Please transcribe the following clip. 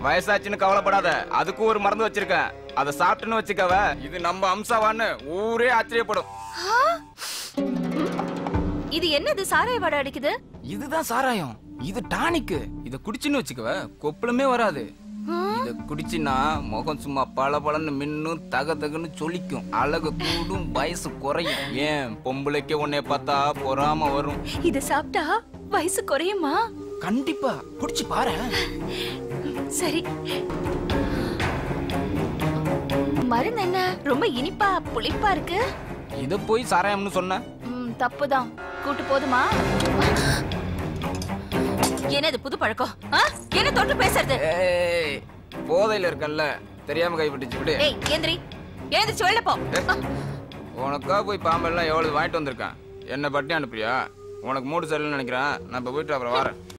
வயசாச்சுன்னு கவலைப்படாத அதுக்கும் ஒரு மருந்து வச்சிருக்கேன் அதை சாப்பிட்டுன்னு வச்சுக்கவ இது நம்ம அம்சாவான்னு ஊரே ஆச்சரியப்படும் இது என்னது சாராய வாடை அடிக்குது இதுதான் சாராயம் இது டானிக்கு இத குடிச்சுன்னு வச்சுக்கவ கொப்பளமே வராது இத குடிச்சின்னா முகம் சும்மா பல பலன்னு மின்னும் தக தகன்னு சொலிக்கும் அழகு கூடும் வயசு குறையும் ஏன் பொம்பளைக்கு உன்னைய பார்த்தா பொறாம வரும் இத சாப்பிட்டா வயசு குறையுமா கண்டிப்பா குடிச்சு பாரு சரி மருந்து என்ன ரொம்ப இனிப்பா புளிப்பா இருக்கு இத போய் சாராயம்னு சொன்ன ம், தப்புதான் கூட்டு போதுமா என்னது புது பழக்கம் ஆ? என்ன தொட்டு பேசுறது ஏய் போதையில இருக்கல்ல தெரியாம கைப்பட்டுச்சு விடு ஏய் எந்திரி எழுந்திரிச்சு வெளில போ உனக்கா போய் பாம்பெல்லாம் எவ்வளவு வாங்கிட்டு வந்திருக்கேன் என்ன பட்டி அனுப்புறியா உனக்கு மூடு சரியில்லைன்னு நினைக்கிறேன் நான் இப்ப போயிட்டு அப்புறம் வரேன்